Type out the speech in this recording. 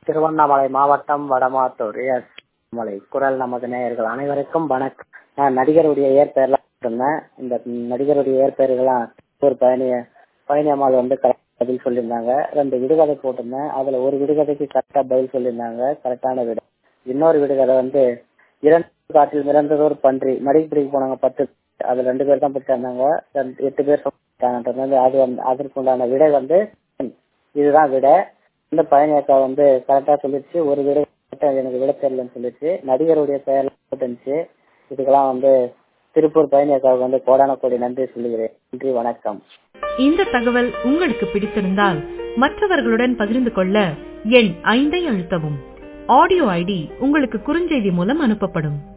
திருவண்ணாமலை மாவட்டம் வடமாத்தூர் எஸ் மலை குரல் நமது நேயர்கள் அனைவருக்கும் வணக்கம் நான் நடிகருடைய இயற்பெயர்லாம் இருந்தேன் இந்த நடிகருடைய இயற்பெயர்கள்லாம் ஒரு பயணிய பயணியம்மாள் வந்து கரெக்ட் பதில் சொல்லியிருந்தாங்க ரெண்டு விடுகதை போட்டிருந்தேன் அதுல ஒரு விடுகதைக்கு கரெக்டா பதில் சொல்லியிருந்தாங்க கரெக்டான விடை இன்னொரு விடுகதை வந்து இரண்டு காட்டில் மிதந்தது ஒரு பன்றி மடிக்கு பிடிக்க போனாங்க பத்து அதுல ரெண்டு பேர் தான் பிடிச்சிருந்தாங்க ரெண்டு- எட்டு பேர் சொல்லிட்டாங்கன்றது அது வந்து அதற்குண்டான விடை வந்து இதுதான் விடை இந்த பயணி அக்கா வந்து கரெக்டா சொல்லிருச்சு ஒரு விடை மட்டும் எனக்கு விடை தெரியலன்னு சொல்லிருச்சு நடிகருடைய பெயர்ல போட்டுருந்துச்சு இதுக்கெல்லாம் வந்து திருப்பூர் பயணி அக்காவுக்கு வந்து கோடான கோடி நன்றி சொல்லுகிறேன் நன்றி வணக்கம் இந்த தகவல் உங்களுக்கு பிடித்திருந்தால் மற்றவர்களுடன் பகிர்ந்து கொள்ள எண் ஐந்தை அழுத்தவும் ஆடியோ ஐடி உங்களுக்கு குறுஞ்செய்தி மூலம் அனுப்பப்படும்